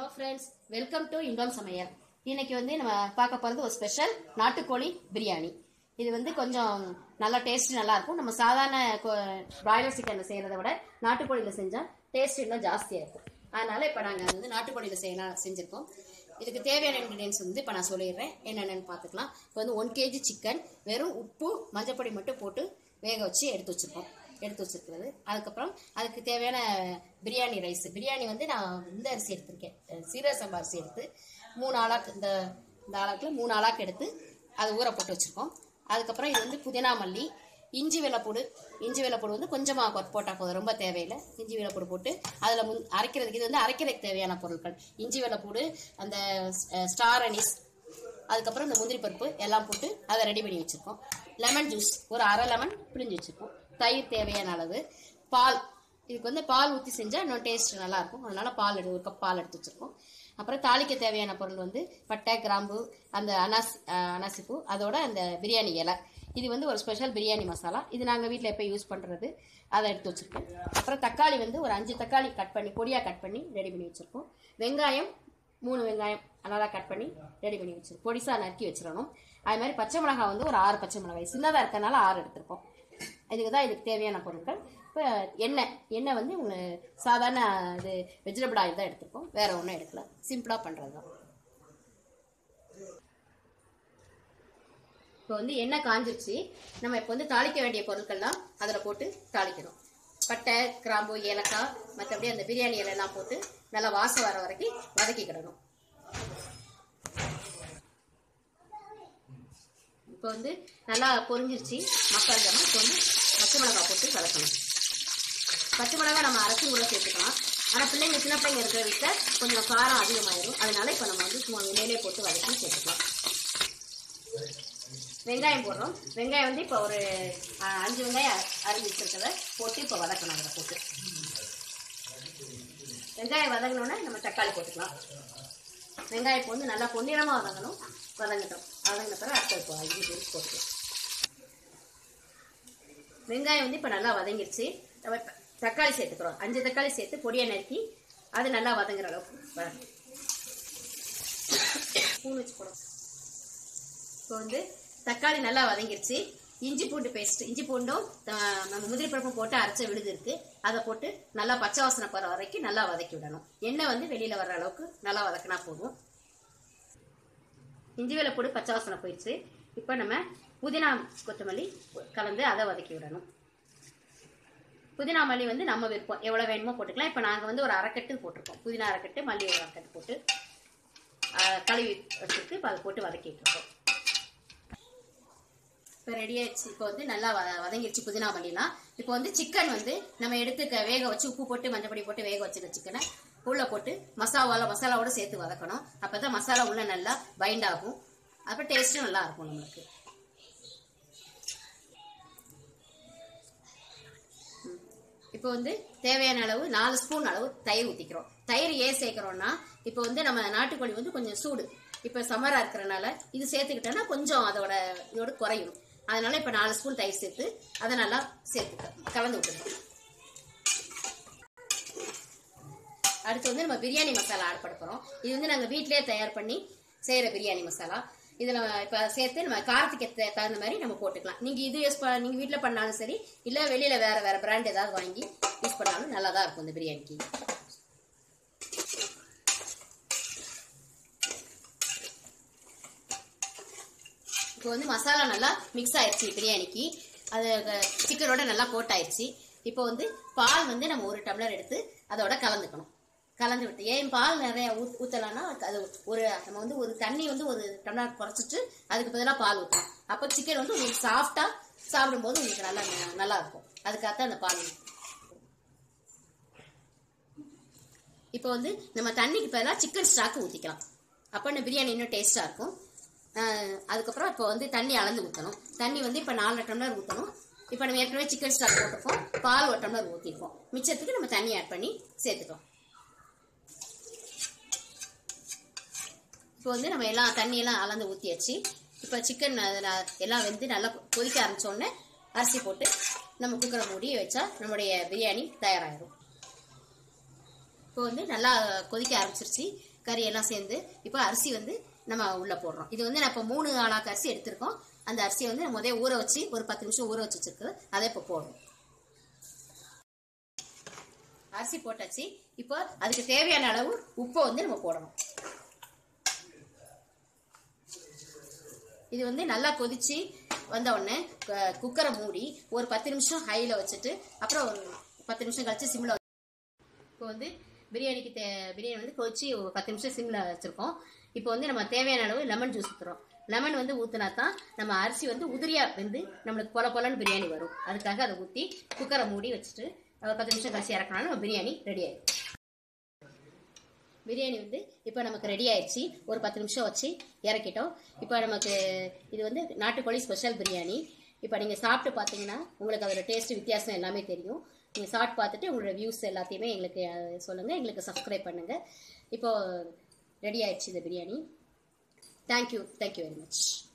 Hello friends welcome to இன்பம் சமையல் இன்னைக்கு வந்து நம்ம பார்க்க போகிறது ஒரு ஸ்பெஷல் நாட்டுக்கோழி பிரியாணி இது வந்து கொஞ்சம் நல்லா டேஸ்ட் நல்லா இருக்கும் நம்ம சாதாரண பிராய்லர் சிக்கனில் செய்கிறத விட நாட்டுக்கோழியில் செஞ்சால் டேஸ்ட் இன்னும் ஜாஸ்தியாக இருக்கும் அதனால இப்போ நாங்கள் வந்து நாட்டுக்கோழியில் செய்யலாம் செஞ்சுருக்கோம் இதுக்கு தேவையான இன்க்ரீடியன்ஸ் வந்து இப்போ நான் சொல்லிடுறேன் என்னென்னு பார்த்துக்கலாம் இப்போ வந்து ஒன் கேஜி சிக்கன் வெறும் உப்பு மஞ்சப்பொடி மட்டும் போட்டு வேக வச்சு எடுத்து வச்சுருக்கோம் எடுத்து வச்சிருக்கிறது அதுக்கப்புறம் அதுக்கு தேவையான பிரியாணி ரைஸ் பிரியாணி வந்து நான் இந்த அரிசி எடுத்திருக்கேன் அஹ் சீரக சம்பா அரிசி எடுத்து மூணு ஆளாக்கு இந்த இந்த ஆளாக்கில் மூணு ஆளாக்கு எடுத்து அதை ஊற போட்டு வச்சுருக்கோம் அதுக்கப்புறம் இது வந்து புதினா மல்லி இஞ்சி வெள்ளைப்பூடு இஞ்சி வெள்ளைப்பூடு வந்து கொஞ்சமாக போட்டால் போதும் ரொம்ப தேவையில்லை இஞ்சி வெள்ளைப்பூடு போட்டு அதில் முன் அரைக்கிறதுக்கு இது வந்து அரைக்கிறதுக்கு தேவையான பொருட்கள் இஞ்சி வெள்ளைப்பூடு அந்த அஹ், ஸ்டார் அனிஸ் அதுக்கப்புறம் இந்த முந்திரி பருப்பு எல்லாம் போட்டு அதை ரெடி பண்ணி வச்சுருக்கோம் லெமன் ஜூஸ் ஒரு அரை லெமன் பிழிஞ்சு வச்சுருக்கோம் தயிர் தேவையான அளவு பால் இதுக்கு வந்து பால் ஊற்றி செஞ்சால் இன்னும் டேஸ்ட் நல்லாயிருக்கும் அதனால பால் எடு ஒரு கப் பால் எடுத்து வச்சுருக்கோம் அப்புறம் தாளிக்க தேவையான பொருள் வந்து பட்டை கிராம்பு அந்த அனாசி அஹ், அனாசிப்பூ அதோட அந்த பிரியாணி இலை இது வந்து ஒரு ஸ்பெஷல் பிரியாணி மசாலா இது நாங்கள் வீட்டில் எப்போ யூஸ் பண்ணுறது அதை எடுத்து வச்சுருக்கோம் அப்புறம் தக்காளி வந்து ஒரு அஞ்சு தக்காளி கட் பண்ணி பொடியாக கட் பண்ணி ரெடி பண்ணி வச்சுருக்கோம் வெங்காயம் மூணு வெங்காயம் நல்லா கட் பண்ணி ரெடி பண்ணி வச்சு பொடிசா நறுக்கி வச்சிடணும் அது மாதிரி பச்சை மிளகாய் வந்து ஒரு ஆறு பச்சை மிளகாய் சின்னதாக இருக்கறனால ஆறு எடுத்திருக்கோம் இதுக்கு தான் இதுக்கு தேவையான பொருட்கள் இப்போ எண்ணெய் எண்ணெய் வந்து உங்களுக்கு சாதாரண இது வெஜிடபிள் ஆயில் தான் எடுத்திருக்கோம் வேற ஒன்றும் எடுக்கல சிம்பிளாக பண்ணுறது தான் இப்போ வந்து எண்ணெய் காஞ்சிருச்சு நம்ம இப்போ வந்து தாளிக்க வேண்டிய பொருட்கள்லாம் அதில் போட்டு தாளிக்கணும் பட்டை கிராம்பு ஏலக்காய் மற்றபடி அந்த பிரியாணி இலையெல்லாம் போட்டு நல்லா வாசம் வர வரைக்கும் வதக்கிக்கிடணும் இப்போ வந்து நல்லா பொரிஞ்சிருச்சு மசாலா ஜாமான் இப்போ வந்து பச்சை மிளகாய் போட்டு வதக்கணும் பச்சை மிளகாய் நம்ம அரைச்சி கூட சேர்த்துக்கலாம் ஆனால் பிள்ளைங்க சின்ன பிள்ளைங்க இருக்கிற வீட்டில் கொஞ்சம் காரம் அதிகமாயிடும் அதனால இப்போ நம்ம வந்து சும்மா எண்ணெயிலே போட்டு வதக்கி சேர்த்துக்கலாம் வெங்காயம் போடுறோம் வெங்காயம் வந்து இப்போ ஒரு ஆ, அஞ்சு வெங்காயம் அரிஞ்சு வச்சிருக்கிறத போட்டு இப்போ வதக்கணும் அதில் போட்டு வெங்காயம் வதங்கினோடனே நம்ம தக்காளி போட்டுக்கலாம் வெங்காயம் இப்போ வந்து நல்லா பொன்னிறமாக வதங்கணும் வதங்கட்டும் வதங்கின பிறகு அடுத்த இப்போ அஞ்சு பேர் போட்டுக்கலாம் வெங்காயம் வந்து இப்போ நல்லா வதங்கிடுச்சு நம்ம த- தக்காளி சேர்த்துக்கிறோம் அஞ்சு தக்காளி சேர்த்து பொடியை நறுக்கி அது நல்லா வதங்குற அளவுக்கு வதங்க ஸ்பூன் வச்சு போடும் இப்போ வந்து தக்காளி நல்லா வதங்கிருச்சு இஞ்சி பூண்டு பேஸ்ட் இஞ்சி பூண்டும் ஆஹ், நம்ம முந்திரி பருப்பும் போட்டு அரைச்ச விழுது இருக்கு அதை போட்டு நல்லா பச்சை வாசனை போற வரைக்கும் நல்லா வதக்கி விடணும் எண்ணெய் வந்து வெளியில வர்ற அளவுக்கு நல்லா வதக்கினா போதும் இஞ்சி வேலை போட்டு பச்சை வாசனை போயிடுச்சு இப்போ நம்ம புதினா கொத்தமல்லி கலந்து அதை வதக்கி விடணும் புதினா மல்லி வந்து நம்ம விருப்பம் எவ்வளோ வேணுமோ போட்டுக்கலாம் இப்போ நாங்கள் வந்து ஒரு அரைக்கட்டு போட்டிருக்கோம் புதினா அரைக்கட்டு மல்லி ஒரு அரைக்கட்டு போட்டு ஆஹ், கழுவி வச்சுட்டு இப்போ அதை போட்டு வதக்கிட்டு இருக்கோம் இப்போ ரெடி ஆயிடுச்சு இப்போ வந்து நல்லா வ- வதங்கிடுச்சு புதினா மல்லிலாம் இப்போ வந்து சிக்கன் வந்து நம்ம எடுத்து க- வேக வச்சு உப்பு போட்டு மஞ்சப்பொடி போட்டு வேக வச்சுக்க சிக்கனை உள்ள போட்டு மசாலாவோட மசாலாவோட சேர்த்து வதக்கணும் அப்பதான் மசாலா உள்ள நல்லா பைண்ட் ஆகும் அப்போ டேஸ்ட்டும் நல்லா இருக்கும் நம்மளுக்கு ம். இப்போ வந்து தேவையான அளவு நாலு ஸ்பூன் அளவு தயிர் ஊற்றிக்கிறோம் தயிர் ஏன் சேர்க்குறோம்னா இப்போ வந்து நம்ம நாட்டுக்கோழி வந்து கொஞ்சம் சூடு இப்போ சம்மரா இருக்கிறனால இது சேர்த்துக்கிட்டோன்னா கொஞ்சம் அதோட இதோட குறையும் அதனால இப்போ நாலு ஸ்பூன் தயிர் சேர்த்து அதை நல்லா சேர்த்து கலந்து விட்டுருக்கோம் அடுத்து வந்து நம்ம பிரியாணி மசாலா ஆட் பண்ண போகிறோம் இது வந்து நாங்கள் வீட்டிலேயே தயார் பண்ணி செய்கிற பிரியாணி மசாலா இதில் இப்போ சேர்த்து நம்ம காரத்துக்கு ஏத்த- தகுந்த மாதிரி நம்ம போட்டுக்கலாம் நீங்கள் இது யூஸ் பண்ண நீங்கள் வீட்டில் பண்ணாலும் சரி இல்லை வெளியில் வேறு வேறு பிராண்ட் ஏதாவது வாங்கி யூஸ் பண்ணாலும் நல்லா தான் இருக்கும் இந்த பிரியாணிக்கு இப்போ வந்து மசாலா நல்லா மிக்ஸ் ஆயிடுச்சு பிரியாணிக்கு அது சிக்கனோட நல்லா கோட் ஆயிடுச்சு இப்போ வந்து பால் வந்து நம்ம ஒரு டம்ளர் எடுத்து அதோட கலந்துக்கணும் கலந்து விட்டு ஏன் பால் நிறைய ஊத் ஊற்றலாம்னா அது ஒரு நம்ம வந்து ஒரு தண்ணி வந்து ஒரு டம்ளர் குறைச்சிட்டு அதுக்கு பதிலாக பால் ஊற்றணும் அப்போ சிக்கன் வந்து உங்களுக்கு சாஃப்டாக சாப்பிடும்போது உங்களுக்கு நல்லா நல்லா இருக்கும் அதுக்காகத்தான் அந்த பால் இப்போ வந்து நம்ம தண்ணிக்கு பதிலாக சிக்கன் ஸ்டாக்கு ஊற்றிக்கலாம் அப்போ இந்த பிரியாணி இன்னும் டேஸ்ட்டாக இருக்கும் ஆஹ் அதுக்கப்புறம் இப்போ வந்து தண்ணி அளந்து ஊற்றணும் தண்ணி வந்து இப்போ நாலு டம்ளர் ஊற்றணும் இப்போ நம்ம ஏற்கனவே சிக்கன் ஸ்டாக் போட்டிருக்கோம் பால் ஒரு டம்ளர் ஊற்றிருக்கோம் மிச்சத்துக்கு நம்ம தண்ணி ஆட் பண்ணி சேர்த்துக்கலாம் இப்போ வந்து நம்ம எல்லாம் தண்ணியெல்லாம் அளந்து ஊற்றியாச்சு இப்போ சிக்கன் எல்லாம் வெந்து நல்லா கொதிக்க ஆரம்பிச்சோடனே அரிசி போட்டு நம்ம குக்கரை மூடி வச்சா நம்முடைய பிரியாணி தயாராகிடும் இப்போ வந்து நல்லா கொதிக்க ஆரம்பிச்சிருச்சு கறி எல்லாம் சேர்ந்து இப்போ அரிசி வந்து நம்ம உள்ள போடுறோம் இது வந்து நான் இப்போ மூணு ஆளாக்கு அரிசி எடுத்திருக்கோம் அந்த அரிசியை வந்து நம்ம முதல்ல ஊற வச்சு ஒரு பத்து நிமிஷம் ஊற வச்சு வச்சிருக்கு அதை இப்போ போடணும் அரிசி போட்டாச்சு இப்போ அதுக்கு தேவையான அளவு உப்பை வந்து நம்ம போடணும் இது வந்து நல்லா கொதிச்சு வந்த உடனே கு- குக்கரை மூடி ஒரு பத்து நிமிஷம் ஹையில் வச்சுட்டு அப்புறம் ஒரு பத்து நிமிஷம் கழிச்சு சிம்மில் இப்போ வந்து பிரியாணிக்கு தே பிரியாணி வந்து கொதிச்சு ஒரு பத்து நிமிஷம் சிம்மில் வச்சுருக்கோம் இப்போ வந்து நம்ம தேவையான அளவு லெமன் ஜூஸ் ஊற்றுறோம் லெமன் வந்து ஊற்றினா தான் நம்ம அரிசி வந்து உதிரியா வெந்து நம்மளுக்கு பொல பொலன்னு பிரியாணி வரும் அதுக்காக அதை ஊற்றி குக்கரை மூடி வச்சுட்டு ஒரு பத்து நிமிஷம் கழிச்சு இறக்கணும் நம்ம பிரியாணி ரெடி ஆயிடும் பிரியாணி வந்து இப்போ நமக்கு ரெடி ஆயிடுச்சு ஒரு பத்து நிமிஷம் வச்சு இறக்கிட்டோம் இப்போ நமக்கு இது வந்து நாட்டுக்கோழி ஸ்பெஷல் பிரியாணி இப்போ நீங்கள் சாப்பிட்டு பார்த்தீங்கன்னா உங்களுக்கு அதோட டேஸ்ட் வித்தியாசம் எல்லாமே தெரியும் நீங்கள் சாப்பிட்டு பார்த்துட்டு உங்களோட வியூஸ் எல்லாத்தையுமே எங்களுக்கு அஹ், சொல்லுங்கள் எங்களுக்கு சப்ஸ்கிரைப் பண்ணுங்கள் இப்போ ரெடி ஆயிடுச்சு இந்த biryani thank you thank you very much